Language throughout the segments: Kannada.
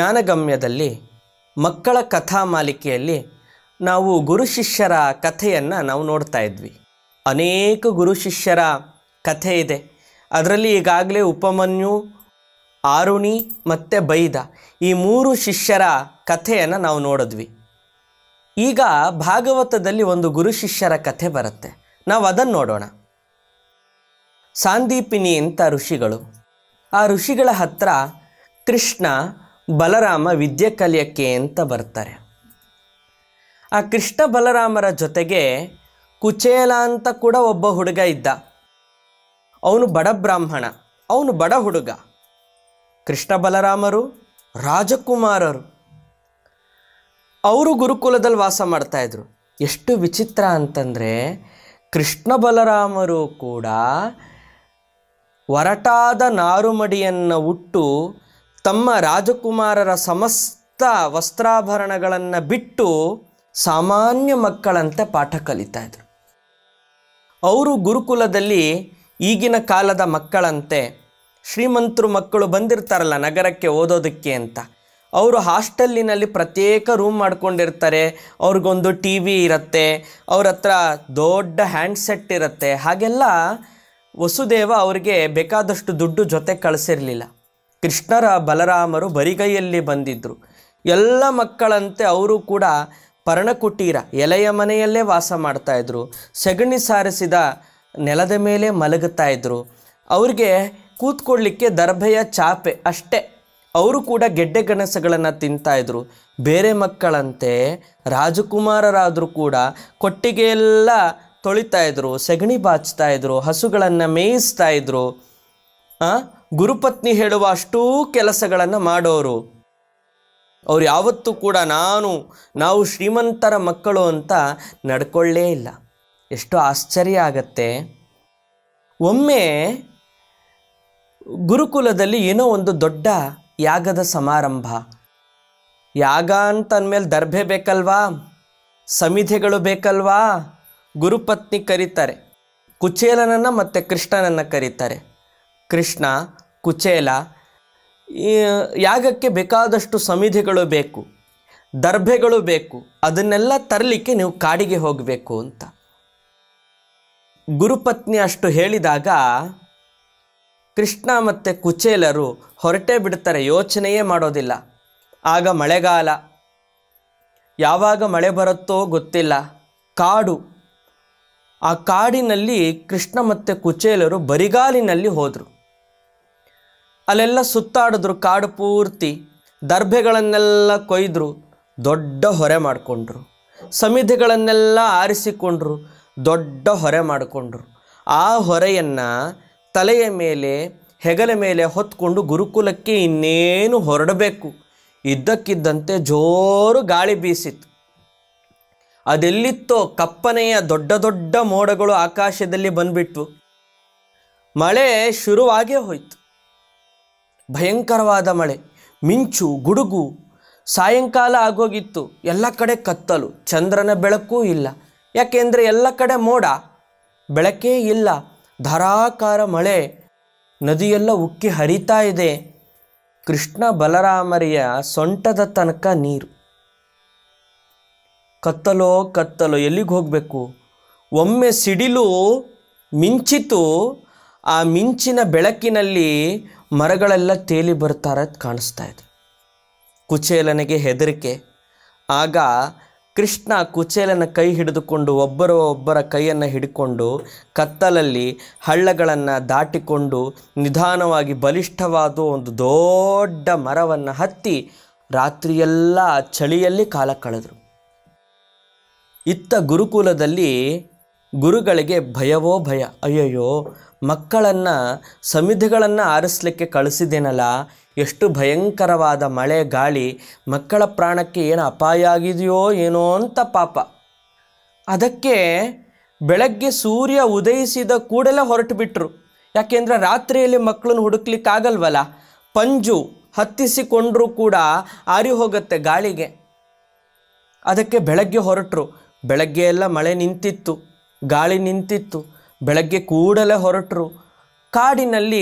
ಜ್ಞಾನಗಮ್ಯದಲ್ಲಿ ಮಕ್ಕಳ ಕಥಾ ಮಾಲಿಕೆಯಲ್ಲಿ ನಾವು ಗುರು ಶಿಷ್ಯರ ಕಥೆಯನ್ನು ನಾವು ನೋಡ್ತಾ ಇದ್ವಿ ಅನೇಕ ಗುರು ಶಿಷ್ಯರ ಕಥೆ ಇದೆ ಅದರಲ್ಲಿ ಈಗಾಗಲೇ ಉಪಮನ್ಯು ಆರುಣಿ ಮತ್ತು ಬೈದ ಈ ಮೂರು ಶಿಷ್ಯರ ಕಥೆಯನ್ನು ನಾವು ನೋಡಿದ್ವಿ ಈಗ ಭಾಗವತದಲ್ಲಿ ಒಂದು ಗುರು ಶಿಷ್ಯರ ಕಥೆ ಬರುತ್ತೆ ನಾವು ಅದನ್ನು ನೋಡೋಣ ಸಾಂದೀಪಿನಿ ಅಂತ ಋಷಿಗಳು ಆ ಋಷಿಗಳ ಹತ್ರ ಕೃಷ್ಣ ಬಲರಾಮ ವಿದ್ಯೆ ಕಲಿಯಕ್ಕೆ ಅಂತ ಬರ್ತಾರೆ ಆ ಕೃಷ್ಣ ಬಲರಾಮರ ಜೊತೆಗೆ ಕುಚೇಲ ಅಂತ ಕೂಡ ಒಬ್ಬ ಹುಡುಗ ಇದ್ದ ಅವನು ಬಡ ಬ್ರಾಹ್ಮಣ ಅವನು ಬಡ ಹುಡುಗ ಕೃಷ್ಣ ಬಲರಾಮರು ರಾಜಕುಮಾರರು ಅವರು ಗುರುಕುಲದಲ್ಲಿ ವಾಸ ಮಾಡ್ತಾ ಇದ್ರು ಎಷ್ಟು ವಿಚಿತ್ರ ಅಂತಂದರೆ ಕೃಷ್ಣ ಬಲರಾಮರು ಕೂಡ ಒರಟಾದ ನಾರುಮಡಿಯನ್ನು ಉಟ್ಟು ತಮ್ಮ ರಾಜಕುಮಾರರ ಸಮಸ್ತ ವಸ್ತ್ರಾಭರಣಗಳನ್ನು ಬಿಟ್ಟು ಸಾಮಾನ್ಯ ಮಕ್ಕಳಂತೆ ಪಾಠ ಕಲಿತಾ ಇದ್ರು ಅವರು ಗುರುಕುಲದಲ್ಲಿ ಈಗಿನ ಕಾಲದ ಮಕ್ಕಳಂತೆ ಶ್ರೀಮಂತರು ಮಕ್ಕಳು ಬಂದಿರ್ತಾರಲ್ಲ ನಗರಕ್ಕೆ ಓದೋದಕ್ಕೆ ಅಂತ ಅವರು ಹಾಸ್ಟೆಲ್ಲಿನಲ್ಲಿ ಪ್ರತ್ಯೇಕ ರೂಮ್ ಮಾಡ್ಕೊಂಡಿರ್ತಾರೆ ಅವ್ರಿಗೊಂದು ಟಿ ವಿ ಇರುತ್ತೆ ಅವ್ರ ಹತ್ರ ದೊಡ್ಡ ಹ್ಯಾಂಡ್ಸೆಟ್ ಇರುತ್ತೆ ಹಾಗೆಲ್ಲ ವಸುದೇವ ಅವರಿಗೆ ಬೇಕಾದಷ್ಟು ದುಡ್ಡು ಜೊತೆ ಕಳಿಸಿರಲಿಲ್ಲ ಕೃಷ್ಣರ ಬಲರಾಮರು ಬರಿಗೈಯಲ್ಲಿ ಬಂದಿದ್ದರು ಎಲ್ಲ ಮಕ್ಕಳಂತೆ ಅವರು ಕೂಡ ಪರ್ಣಕುಟೀರ ಎಲೆಯ ಮನೆಯಲ್ಲೇ ವಾಸ ಮಾಡ್ತಾಯಿದ್ರು ಸೆಗಣಿ ಸಾರಿಸಿದ ನೆಲದ ಮೇಲೆ ಮಲಗುತ್ತಾ ಇದ್ರು ಅವ್ರಿಗೆ ಕೂತ್ಕೊಳ್ಳಿಕ್ಕೆ ದರ್ಭೆಯ ಚಾಪೆ ಅಷ್ಟೇ ಅವರು ಕೂಡ ಗೆಡ್ಡೆ ಗೆಣಸುಗಳನ್ನು ತಿಂತಾಯಿದ್ರು ಬೇರೆ ಮಕ್ಕಳಂತೆ ರಾಜಕುಮಾರರಾದರೂ ಕೂಡ ಕೊಟ್ಟಿಗೆಯೆಲ್ಲ ತೊಳಿತಾ ಇದ್ರು ಸೆಗಣಿ ಬಾಚ್ತಾ ಇದ್ರು ಹಸುಗಳನ್ನು ಮೇಯಿಸ್ತಾ ಇದ್ರು ಆ, ಗುರುಪತ್ನಿ ಹೇಳುವ ಅಷ್ಟೂ ಕೆಲಸಗಳನ್ನು ಮಾಡೋರು ಅವ್ರು ಯಾವತ್ತೂ ಕೂಡ ನಾನು ನಾವು ಶ್ರೀಮಂತರ ಮಕ್ಕಳು ಅಂತ ನಡ್ಕೊಳ್ಳೇ ಇಲ್ಲ ಎಷ್ಟು ಆಶ್ಚರ್ಯ ಆಗತ್ತೆ ಒಮ್ಮೆ ಗುರುಕುಲದಲ್ಲಿ ಏನೋ ಒಂದು ದೊಡ್ಡ ಯಾಗದ ಸಮಾರಂಭ ಯಾಗ ಅಂತ ಅಂದಮೇಲೆ ದರ್ಭೆ ಬೇಕಲ್ವಾ ಸಮಿಧೆಗಳು ಬೇಕಲ್ವಾ ಗುರುಪತ್ನಿ ಕರೀತಾರೆ ಕುಚೇಲನನ್ನು ಮತ್ತು ಕೃಷ್ಣನನ್ನು ಕರೀತಾರೆ ಕೃಷ್ಣ ಕುಚೇಲ ಈ ಯಾಗಕ್ಕೆ ಬೇಕಾದಷ್ಟು ಸಮಿಧಿಗಳು ಬೇಕು ದರ್ಭೆಗಳು ಬೇಕು ಅದನ್ನೆಲ್ಲ ತರಲಿಕ್ಕೆ ನೀವು ಕಾಡಿಗೆ ಹೋಗಬೇಕು ಅಂತ ಗುರುಪತ್ನಿ ಅಷ್ಟು ಹೇಳಿದಾಗ ಕೃಷ್ಣ ಮತ್ತು ಕುಚೇಲರು ಹೊರಟೇ ಬಿಡ್ತಾರೆ ಯೋಚನೆಯೇ ಮಾಡೋದಿಲ್ಲ ಆಗ ಮಳೆಗಾಲ ಯಾವಾಗ ಮಳೆ ಬರುತ್ತೋ ಗೊತ್ತಿಲ್ಲ ಕಾಡು ಆ ಕಾಡಿನಲ್ಲಿ ಕೃಷ್ಣ ಮತ್ತು ಕುಚೇಲರು ಬರಿಗಾಲಿನಲ್ಲಿ ಹೋದರು ಅಲ್ಲೆಲ್ಲ ಸುತ್ತಾಡಿದ್ರು ಕಾಡು ಪೂರ್ತಿ ದರ್ಭೆಗಳನ್ನೆಲ್ಲ ಕೊಯ್ದರು ದೊಡ್ಡ ಹೊರೆ ಮಾಡಿಕೊಂಡ್ರು ಸಮಿಧಿಗಳನ್ನೆಲ್ಲ ಆರಿಸಿಕೊಂಡ್ರು ದೊಡ್ಡ ಹೊರೆ ಮಾಡಿಕೊಂಡ್ರು ಆ ಹೊರೆಯನ್ನು ತಲೆಯ ಮೇಲೆ ಹೆಗಲ ಮೇಲೆ ಹೊತ್ಕೊಂಡು ಗುರುಕುಲಕ್ಕೆ ಇನ್ನೇನು ಹೊರಡಬೇಕು ಇದ್ದಕ್ಕಿದ್ದಂತೆ ಜೋರು ಗಾಳಿ ಬೀಸಿತು ಅದೆಲ್ಲಿತ್ತೋ ಕಪ್ಪನೆಯ ದೊಡ್ಡ ದೊಡ್ಡ ಮೋಡಗಳು ಆಕಾಶದಲ್ಲಿ ಬಂದ್ಬಿಟ್ವು ಮಳೆ ಶುರುವಾಗೇ ಹೋಯಿತು ಭಯಂಕರವಾದ ಮಳೆ ಮಿಂಚು ಗುಡುಗು ಸಾಯಂಕಾಲ ಆಗೋಗಿತ್ತು ಎಲ್ಲ ಕಡೆ ಕತ್ತಲು ಚಂದ್ರನ ಬೆಳಕೂ ಇಲ್ಲ ಯಾಕೆಂದರೆ ಎಲ್ಲ ಕಡೆ ಮೋಡ ಬೆಳಕೇ ಇಲ್ಲ ಧಾರಾಕಾರ ಮಳೆ ನದಿಯೆಲ್ಲ ಉಕ್ಕಿ ಹರಿತಾ ಇದೆ ಕೃಷ್ಣ ಬಲರಾಮರಿಯ ಸೊಂಟದ ತನಕ ನೀರು ಕತ್ತಲೋ ಕತ್ತಲೋ ಎಲ್ಲಿಗೆ ಹೋಗಬೇಕು ಒಮ್ಮೆ ಸಿಡಿಲು ಮಿಂಚಿತು ಆ ಮಿಂಚಿನ ಬೆಳಕಿನಲ್ಲಿ ಮರಗಳೆಲ್ಲ ತೇಲಿ ಬರ್ತಾರೆ ಕಾಣಿಸ್ತಾ ಇದೆ ಕುಚೇಲನಿಗೆ ಹೆದರಿಕೆ ಆಗ ಕೃಷ್ಣ ಕುಚೇಲನ ಕೈ ಹಿಡಿದುಕೊಂಡು ಒಬ್ಬರ ಒಬ್ಬರ ಕೈಯನ್ನು ಹಿಡ್ಕೊಂಡು ಕತ್ತಲಲ್ಲಿ ಹಳ್ಳಗಳನ್ನು ದಾಟಿಕೊಂಡು ನಿಧಾನವಾಗಿ ಬಲಿಷ್ಠವಾದ ಒಂದು ದೊಡ್ಡ ಮರವನ್ನು ಹತ್ತಿ ರಾತ್ರಿಯೆಲ್ಲ ಆ ಚಳಿಯಲ್ಲಿ ಕಾಲ ಕಳೆದರು ಇತ್ತ ಗುರುಕುಲದಲ್ಲಿ ಗುರುಗಳಿಗೆ ಭಯವೋ ಭಯ ಅಯ್ಯಯ್ಯೋ ಮಕ್ಕಳನ್ನು ಸಮಿಧಿಗಳನ್ನು ಆರಿಸ್ಲಿಕ್ಕೆ ಕಳಿಸಿದ್ದೇನಲ್ಲ ಎಷ್ಟು ಭಯಂಕರವಾದ ಮಳೆ ಗಾಳಿ ಮಕ್ಕಳ ಪ್ರಾಣಕ್ಕೆ ಏನು ಅಪಾಯ ಆಗಿದೆಯೋ ಏನೋ ಅಂತ ಪಾಪ ಅದಕ್ಕೆ ಬೆಳಗ್ಗೆ ಸೂರ್ಯ ಉದಯಿಸಿದ ಕೂಡಲೇ ಹೊರಟು ಬಿಟ್ರು ಯಾಕೆಂದರೆ ರಾತ್ರಿಯಲ್ಲಿ ಮಕ್ಕಳನ್ನು ಹುಡುಕ್ಲಿಕ್ಕಾಗಲ್ವಲ್ಲ ಪಂಜು ಹತ್ತಿಸಿಕೊಂಡ್ರೂ ಕೂಡ ಆರಿ ಹೋಗುತ್ತೆ ಗಾಳಿಗೆ ಅದಕ್ಕೆ ಬೆಳಗ್ಗೆ ಹೊರಟರು ಬೆಳಗ್ಗೆ ಎಲ್ಲ ಮಳೆ ನಿಂತಿತ್ತು ಗಾಳಿ ನಿಂತಿತ್ತು ಬೆಳಗ್ಗೆ ಕೂಡಲೇ ಹೊರಟರು ಕಾಡಿನಲ್ಲಿ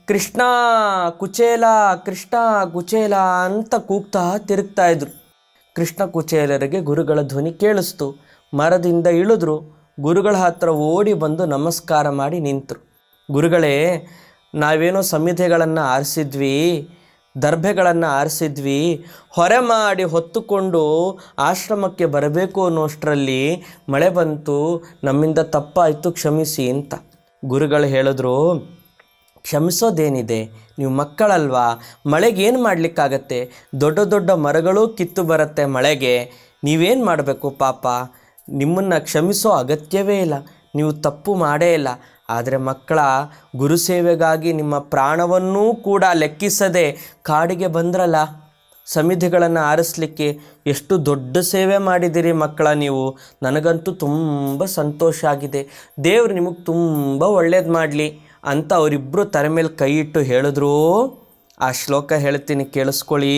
ಕೃಷ್ಣ ಕುಚೇಲ ಕೃಷ್ಣ ಕುಚೇಲ ಅಂತ ಕೂಗ್ತಾ ತಿರುಗ್ತಾ ಇದ್ರು ಕೃಷ್ಣ ಕುಚೇಲರಿಗೆ ಗುರುಗಳ ಧ್ವನಿ ಕೇಳಿಸ್ತು ಮರದಿಂದ ಇಳಿದ್ರು ಗುರುಗಳ ಹತ್ರ ಓಡಿ ಬಂದು ನಮಸ್ಕಾರ ಮಾಡಿ ನಿಂತರು ಗುರುಗಳೇ ನಾವೇನೋ ಸಂಹಿತೆಗಳನ್ನು ಆರಿಸಿದ್ವಿ ದರ್ಭೆಗಳನ್ನು ಆರಿಸಿದ್ವಿ ಹೊರೆ ಮಾಡಿ ಹೊತ್ತುಕೊಂಡು ಆಶ್ರಮಕ್ಕೆ ಬರಬೇಕು ಅನ್ನೋಷ್ಟರಲ್ಲಿ ಮಳೆ ಬಂತು ನಮ್ಮಿಂದ ತಪ್ಪಾಯಿತು ಕ್ಷಮಿಸಿ ಅಂತ ಗುರುಗಳು ಹೇಳಿದ್ರು ಕ್ಷಮಿಸೋದೇನಿದೆ ನೀವು ಮಕ್ಕಳಲ್ವಾ ಮಳೆಗೆ ಏನು ಮಾಡಲಿಕ್ಕಾಗತ್ತೆ ದೊಡ್ಡ ದೊಡ್ಡ ಮರಗಳು ಕಿತ್ತು ಬರುತ್ತೆ ಮಳೆಗೆ ನೀವೇನು ಮಾಡಬೇಕು ಪಾಪ ನಿಮ್ಮನ್ನು ಕ್ಷಮಿಸೋ ಅಗತ್ಯವೇ ಇಲ್ಲ ನೀವು ತಪ್ಪು ಮಾಡೇ ಇಲ್ಲ ಆದರೆ ಮಕ್ಕಳ ಗುರುಸೇವೆಗಾಗಿ ನಿಮ್ಮ ಪ್ರಾಣವನ್ನೂ ಕೂಡ ಲೆಕ್ಕಿಸದೆ ಕಾಡಿಗೆ ಬಂದ್ರಲ್ಲ ಸಮಿತಿಗಳನ್ನು ಆರಿಸ್ಲಿಕ್ಕೆ ಎಷ್ಟು ದೊಡ್ಡ ಸೇವೆ ಮಾಡಿದ್ದೀರಿ ಮಕ್ಕಳ ನೀವು ನನಗಂತೂ ತುಂಬ ಸಂತೋಷ ಆಗಿದೆ ದೇವರು ನಿಮಗೆ ತುಂಬ ಒಳ್ಳೇದು ಮಾಡಲಿ ಅಂತ ಅವರಿಬ್ಬರು ತಲೆ ಮೇಲೆ ಕೈ ಇಟ್ಟು ಹೇಳಿದ್ರು ಆ ಶ್ಲೋಕ ಹೇಳ್ತೀನಿ ಕೇಳಿಸ್ಕೊಳ್ಳಿ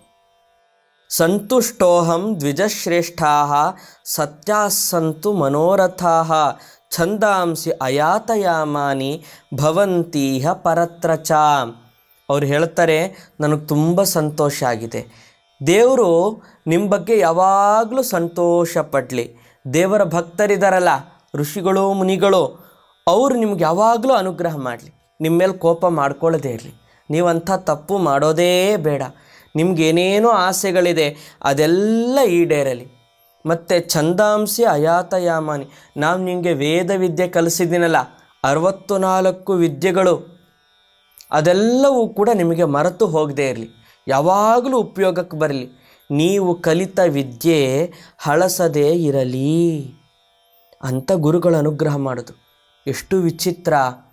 ಸಂತುಷ್ಟೋಹಂ ದ್ವಿಜಶ್ರೇಷ್ಠಾ ಸತ್ಯಾಸಂತು ಮನೋರಥಾ ಛಂದಾಂಸಿ ಅಯಾತಯಾಮಾನಿ ಭವಂತೀಹ ಪರತ್ರ ಚ ಅವ್ರು ಹೇಳ್ತಾರೆ ನನಗೆ ತುಂಬ ಸಂತೋಷ ಆಗಿದೆ ದೇವರು ನಿಮ್ಮ ಬಗ್ಗೆ ಯಾವಾಗಲೂ ಸಂತೋಷ ಪಡಲಿ ದೇವರ ಭಕ್ತರಿದಾರಲ್ಲ ಋಷಿಗಳು ಮುನಿಗಳು ಅವರು ನಿಮ್ಗೆ ಯಾವಾಗಲೂ ಅನುಗ್ರಹ ಮಾಡಲಿ ನಿಮ್ಮ ಮೇಲೆ ಕೋಪ ಮಾಡ್ಕೊಳ್ಳೋದೇ ಇರಲಿ ನೀವಂಥ ತಪ್ಪು ಮಾಡೋದೇ ಬೇಡ ನಿಮ್ಗೇನೇನೋ ಆಸೆಗಳಿದೆ ಅದೆಲ್ಲ ಈಡೇರಲಿ ಮತ್ತು ಛಂದಾಂಸಿ ಅಯಾತಯಾಮಾನಿ ನಾವು ನಿಮಗೆ ವೇದ ವಿದ್ಯೆ ಕಲಿಸಿದ್ದೀನಲ್ಲ ಅರವತ್ತು ನಾಲ್ಕು ವಿದ್ಯೆಗಳು ಅದೆಲ್ಲವೂ ಕೂಡ ನಿಮಗೆ ಮರೆತು ಹೋಗದೇ ಇರಲಿ ಯಾವಾಗಲೂ ಉಪಯೋಗಕ್ಕೆ ಬರಲಿ ನೀವು ಕಲಿತ ವಿದ್ಯೆ ಹಳಸದೇ ಇರಲಿ ಅಂತ ಗುರುಗಳು ಅನುಗ್ರಹ ಮಾಡೋದು ಎಷ್ಟು ವಿಚಿತ್ರ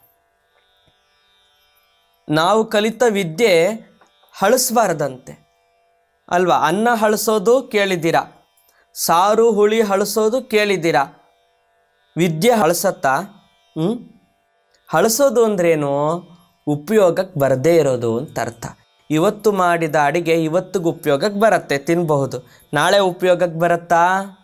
ನಾವು ಕಲಿತ ವಿದ್ಯೆ ಹಳಸಬಾರ್ದಂತೆ ಅಲ್ವಾ ಅನ್ನ ಹಳಸೋದು ಕೇಳಿದ್ದೀರಾ ಸಾರು ಹುಳಿ ಹಳಸೋದು ಕೇಳಿದ್ದೀರಾ ವಿದ್ಯೆ ಹಳಸತ್ತಾ ಹ್ಞೂ ಹಳಸೋದು ಅಂದ್ರೇನು ಉಪಯೋಗಕ್ಕೆ ಬರದೇ ಇರೋದು ಅಂತ ಅರ್ಥ ಇವತ್ತು ಮಾಡಿದ ಅಡಿಗೆ ಇವತ್ತಿಗೆ ಉಪಯೋಗಕ್ಕೆ ಬರುತ್ತೆ ತಿನ್ನಬಹುದು ನಾಳೆ ಉಪಯೋಗಕ್ಕೆ ಬರುತ್ತಾ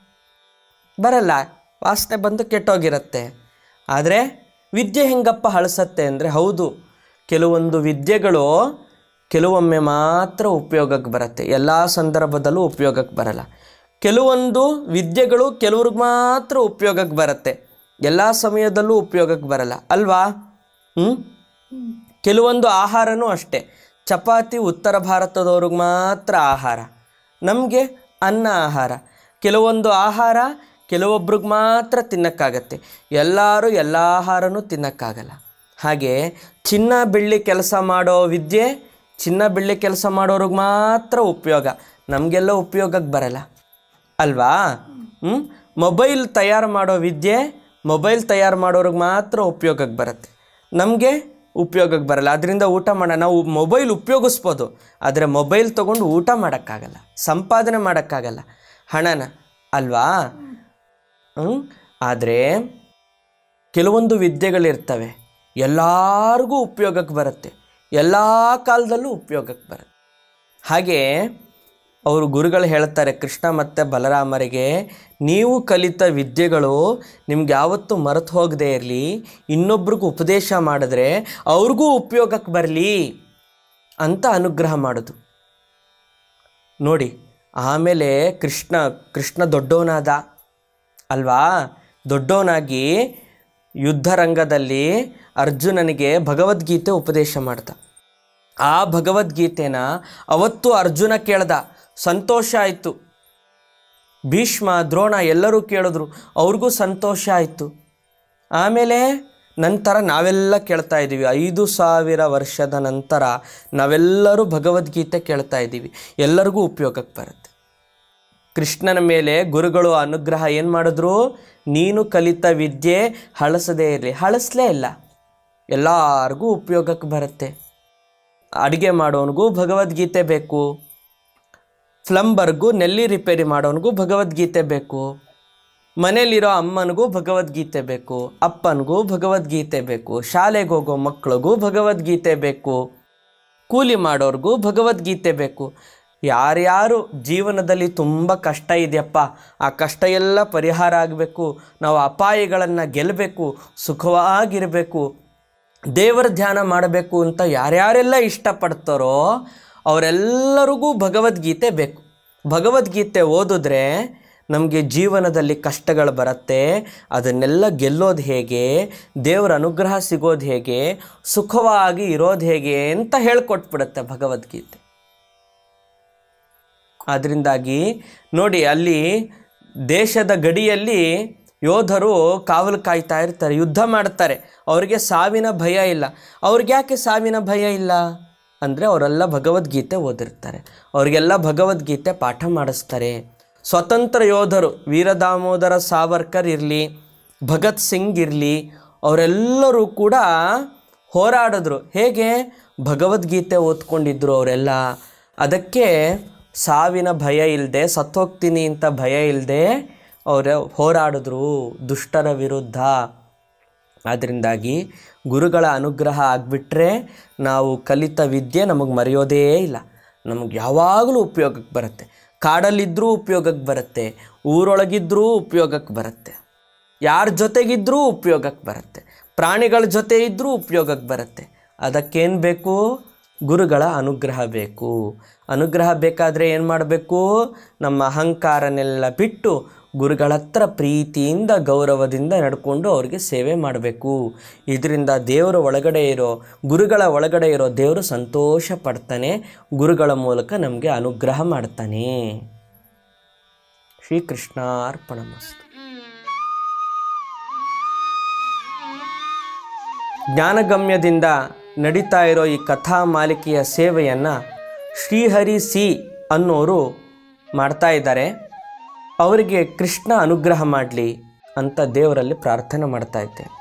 ಬರಲ್ಲ ವಾಸನೆ ಬಂದು ಕೆಟ್ಟೋಗಿರುತ್ತೆ ಆದರೆ ವಿದ್ಯೆ ಹೆಂಗಪ್ಪ ಹಳಸತ್ತೆ ಅಂದರೆ ಹೌದು ಕೆಲವೊಂದು ವಿದ್ಯೆಗಳು ಕೆಲವೊಮ್ಮೆ ಮಾತ್ರ ಉಪಯೋಗಕ್ಕೆ ಬರುತ್ತೆ ಎಲ್ಲ ಸಂದರ್ಭದಲ್ಲೂ ಉಪಯೋಗಕ್ಕೆ ಬರಲ್ಲ ಕೆಲವೊಂದು ವಿದ್ಯೆಗಳು ಕೆಲವ್ರಿಗೆ ಮಾತ್ರ ಉಪಯೋಗಕ್ಕೆ ಬರುತ್ತೆ ಎಲ್ಲ ಸಮಯದಲ್ಲೂ ಉಪಯೋಗಕ್ಕೆ ಬರಲ್ಲ ಅಲ್ವಾ ಹ್ಞೂ ಕೆಲವೊಂದು ಆಹಾರನೂ ಅಷ್ಟೇ ಚಪಾತಿ ಉತ್ತರ ಭಾರತದವ್ರಿಗೆ ಮಾತ್ರ ಆಹಾರ ನಮಗೆ ಅನ್ನ ಆಹಾರ ಕೆಲವೊಂದು ಆಹಾರ ಕೆಲವೊಬ್ರಿಗೆ ಮಾತ್ರ ತಿನ್ನಕ್ಕಾಗತ್ತೆ ಎಲ್ಲರೂ ಎಲ್ಲ ಆಹಾರನೂ ತಿನ್ನಕ್ಕಾಗಲ್ಲ ಹಾಗೆ ಚಿನ್ನ ಬೆಳ್ಳಿ ಕೆಲಸ ಮಾಡೋ ವಿದ್ಯೆ ಚಿನ್ನ ಬೆಳ್ಳಿ ಕೆಲಸ ಮಾಡೋರಿಗೆ ಮಾತ್ರ ಉಪಯೋಗ ನಮಗೆಲ್ಲ ಉಪಯೋಗಕ್ಕೆ ಬರಲ್ಲ ಅಲ್ವಾ ಹ್ಞೂ ಮೊಬೈಲ್ ತಯಾರು ಮಾಡೋ ವಿದ್ಯೆ ಮೊಬೈಲ್ ತಯಾರು ಮಾಡೋರಿಗೆ ಮಾತ್ರ ಉಪಯೋಗಕ್ಕೆ ಬರುತ್ತೆ ನಮಗೆ ಉಪಯೋಗಕ್ಕೆ ಬರಲ್ಲ ಅದರಿಂದ ಊಟ ಮಾಡ ನಾವು ಮೊಬೈಲ್ ಉಪಯೋಗಿಸ್ಬೋದು ಆದರೆ ಮೊಬೈಲ್ ತೊಗೊಂಡು ಊಟ ಮಾಡೋಕ್ಕಾಗಲ್ಲ ಸಂಪಾದನೆ ಮಾಡೋಕ್ಕಾಗಲ್ಲ ಹಣನ ಅಲ್ವಾ ಹ್ಞೂ ಆದರೆ ಕೆಲವೊಂದು ವಿದ್ಯೆಗಳಿರ್ತವೆ ಎಲ್ಲರಿಗೂ ಉಪಯೋಗಕ್ಕೆ ಬರುತ್ತೆ ಎಲ್ಲ ಕಾಲದಲ್ಲೂ ಉಪಯೋಗಕ್ಕೆ ಬರುತ್ತೆ ಹಾಗೆ ಅವರು ಗುರುಗಳು ಹೇಳ್ತಾರೆ ಕೃಷ್ಣ ಮತ್ತು ಬಲರಾಮರಿಗೆ ನೀವು ಕಲಿತ ವಿದ್ಯೆಗಳು ನಿಮ್ಗೆ ಯಾವತ್ತೂ ಮರೆತು ಹೋಗದೇ ಇರಲಿ ಇನ್ನೊಬ್ರಿಗೂ ಉಪದೇಶ ಮಾಡಿದ್ರೆ ಅವ್ರಿಗೂ ಉಪಯೋಗಕ್ಕೆ ಬರಲಿ ಅಂತ ಅನುಗ್ರಹ ಮಾಡೋದು ನೋಡಿ ಆಮೇಲೆ ಕೃಷ್ಣ ಕೃಷ್ಣ ದೊಡ್ಡವನಾದ ಅಲ್ವಾ ದೊಡ್ಡವನಾಗಿ ಯುದ್ಧರಂಗದಲ್ಲಿ ಅರ್ಜುನನಿಗೆ ಭಗವದ್ಗೀತೆ ಉಪದೇಶ ಮಾಡ್ದ ಆ ಭಗವದ್ಗೀತೆನ ಅವತ್ತು ಅರ್ಜುನ ಕೇಳ್ದ ಸಂತೋಷ ಆಯಿತು ಭೀಷ್ಮ ದ್ರೋಣ ಎಲ್ಲರೂ ಕೇಳಿದ್ರು ಅವ್ರಿಗೂ ಸಂತೋಷ ಆಯಿತು ಆಮೇಲೆ ನಂತರ ನಾವೆಲ್ಲ ಕೇಳ್ತಾ ಇದ್ದೀವಿ ಐದು ಸಾವಿರ ವರ್ಷದ ನಂತರ ನಾವೆಲ್ಲರೂ ಭಗವದ್ಗೀತೆ ಕೇಳ್ತಾ ಇದ್ದೀವಿ ಎಲ್ಲರಿಗೂ ಉಪಯೋಗಕ್ಕೆ ಬರುತ್ತೆ ಕೃಷ್ಣನ ಮೇಲೆ ಗುರುಗಳು ಅನುಗ್ರಹ ಏನು ಮಾಡಿದ್ರು ನೀನು ಕಲಿತ ವಿದ್ಯೆ ಹಳಸದೇ ಇರಲಿ ಹಳಸಲೇ ಇಲ್ಲ ಎಲ್ಲರಿಗೂ ಉಪಯೋಗಕ್ಕೆ ಬರುತ್ತೆ ಅಡುಗೆ ಮಾಡೋನಿಗೂ ಭಗವದ್ಗೀತೆ ಬೇಕು ಫ್ಲಂಬರ್ಗೂ ನೆಲ್ಲಿ ರಿಪೇರಿ ಮಾಡೋನಿಗೂ ಭಗವದ್ಗೀತೆ ಬೇಕು ಮನೇಲಿರೋ ಅಮ್ಮನಿಗೂ ಭಗವದ್ಗೀತೆ ಬೇಕು ಅಪ್ಪನಿಗೂ ಭಗವದ್ಗೀತೆ ಬೇಕು ಶಾಲೆಗೆ ಹೋಗೋ ಮಕ್ಳಿಗೂ ಭಗವದ್ಗೀತೆ ಬೇಕು ಕೂಲಿ ಮಾಡೋರ್ಗೂ ಭಗವದ್ಗೀತೆ ಬೇಕು ಯಾರ್ಯಾರು ಜೀವನದಲ್ಲಿ ತುಂಬ ಕಷ್ಟ ಇದೆಯಪ್ಪ ಆ ಕಷ್ಟ ಎಲ್ಲ ಪರಿಹಾರ ಆಗಬೇಕು ನಾವು ಅಪಾಯಗಳನ್ನು ಗೆಲ್ಲಬೇಕು ಸುಖವಾಗಿರಬೇಕು ದೇವರ ಧ್ಯಾನ ಮಾಡಬೇಕು ಅಂತ ಯಾರ್ಯಾರೆಲ್ಲ ಇಷ್ಟಪಡ್ತಾರೋ ಅವರೆಲ್ಲರಿಗೂ ಭಗವದ್ಗೀತೆ ಬೇಕು ಭಗವದ್ಗೀತೆ ಓದಿದ್ರೆ ನಮಗೆ ಜೀವನದಲ್ಲಿ ಕಷ್ಟಗಳು ಬರುತ್ತೆ ಅದನ್ನೆಲ್ಲ ಗೆಲ್ಲೋದು ಹೇಗೆ ದೇವರ ಅನುಗ್ರಹ ಸಿಗೋದು ಹೇಗೆ ಸುಖವಾಗಿ ಇರೋದು ಹೇಗೆ ಅಂತ ಹೇಳ್ಕೊಟ್ಬಿಡುತ್ತೆ ಭಗವದ್ಗೀತೆ ಅದರಿಂದಾಗಿ ನೋಡಿ ಅಲ್ಲಿ ದೇಶದ ಗಡಿಯಲ್ಲಿ ಯೋಧರು ಕಾವಲು ಕಾಯ್ತಾ ಇರ್ತಾರೆ ಯುದ್ಧ ಮಾಡ್ತಾರೆ ಅವ್ರಿಗೆ ಸಾವಿನ ಭಯ ಇಲ್ಲ ಅವ್ರಿಗೆ ಯಾಕೆ ಸಾವಿನ ಭಯ ಇಲ್ಲ ಅಂದರೆ ಅವರೆಲ್ಲ ಭಗವದ್ಗೀತೆ ಓದಿರ್ತಾರೆ ಅವ್ರಿಗೆಲ್ಲ ಭಗವದ್ಗೀತೆ ಪಾಠ ಮಾಡಿಸ್ತಾರೆ ಸ್ವತಂತ್ರ ಯೋಧರು ವೀರದಾಮೋದರ ಸಾವರ್ಕರ್ ಇರಲಿ ಭಗತ್ ಸಿಂಗ್ ಇರಲಿ ಅವರೆಲ್ಲರೂ ಕೂಡ ಹೋರಾಡಿದ್ರು ಹೇಗೆ ಭಗವದ್ಗೀತೆ ಓದ್ಕೊಂಡಿದ್ರು ಅವರೆಲ್ಲ ಅದಕ್ಕೆ ಸಾವಿನ ಭಯ ಇಲ್ಲದೆ ಸತ್ತೋಗ್ತೀನಿ ಅಂತ ಭಯ ಇಲ್ಲದೆ ಅವರು ಹೋರಾಡಿದ್ರು ದುಷ್ಟರ ವಿರುದ್ಧ ಅದರಿಂದಾಗಿ ಗುರುಗಳ ಅನುಗ್ರಹ ಆಗಿಬಿಟ್ರೆ ನಾವು ಕಲಿತ ವಿದ್ಯೆ ನಮಗೆ ಮರೆಯೋದೇ ಇಲ್ಲ ನಮಗೆ ಯಾವಾಗಲೂ ಉಪಯೋಗಕ್ಕೆ ಬರುತ್ತೆ ಕಾಡಲ್ಲಿದ್ದರೂ ಉಪಯೋಗಕ್ಕೆ ಬರುತ್ತೆ ಊರೊಳಗಿದ್ದರೂ ಉಪಯೋಗಕ್ಕೆ ಬರುತ್ತೆ ಯಾರ ಜೊತೆಗಿದ್ದರೂ ಉಪಯೋಗಕ್ಕೆ ಬರುತ್ತೆ ಪ್ರಾಣಿಗಳ ಜೊತೆ ಇದ್ದರೂ ಉಪಯೋಗಕ್ಕೆ ಬರುತ್ತೆ ಅದಕ್ಕೇನು ಬೇಕು ಗುರುಗಳ ಅನುಗ್ರಹ ಬೇಕು ಅನುಗ್ರಹ ಬೇಕಾದರೆ ಏನು ಮಾಡಬೇಕು ನಮ್ಮ ಅಹಂಕಾರನೆಲ್ಲ ಬಿಟ್ಟು ಗುರುಗಳ ಹತ್ರ ಪ್ರೀತಿಯಿಂದ ಗೌರವದಿಂದ ನಡ್ಕೊಂಡು ಅವ್ರಿಗೆ ಸೇವೆ ಮಾಡಬೇಕು ಇದರಿಂದ ದೇವರ ಒಳಗಡೆ ಇರೋ ಗುರುಗಳ ಒಳಗಡೆ ಇರೋ ದೇವರು ಸಂತೋಷ ಪಡ್ತಾನೆ ಗುರುಗಳ ಮೂಲಕ ನಮಗೆ ಅನುಗ್ರಹ ಮಾಡ್ತಾನೆ ಶ್ರೀಕೃಷ್ಣಾರ್ಪಣಮಸ್ತು ಜ್ಞಾನಗಮ್ಯದಿಂದ ನಡೀತಾ ಇರೋ ಈ ಕಥಾ ಮಾಲಿಕೆಯ ಸೇವೆಯನ್ನು ಶ್ರೀಹರಿ ಸಿ ಅನ್ನೋರು ಮಾಡ್ತಾ ಇದ್ದಾರೆ ಅವರಿಗೆ ಕೃಷ್ಣ ಅನುಗ್ರಹ ಮಾಡಲಿ ಅಂತ ದೇವರಲ್ಲಿ ಪ್ರಾರ್ಥನೆ ಮಾಡ್ತಾ ಇದ್ದೇನೆ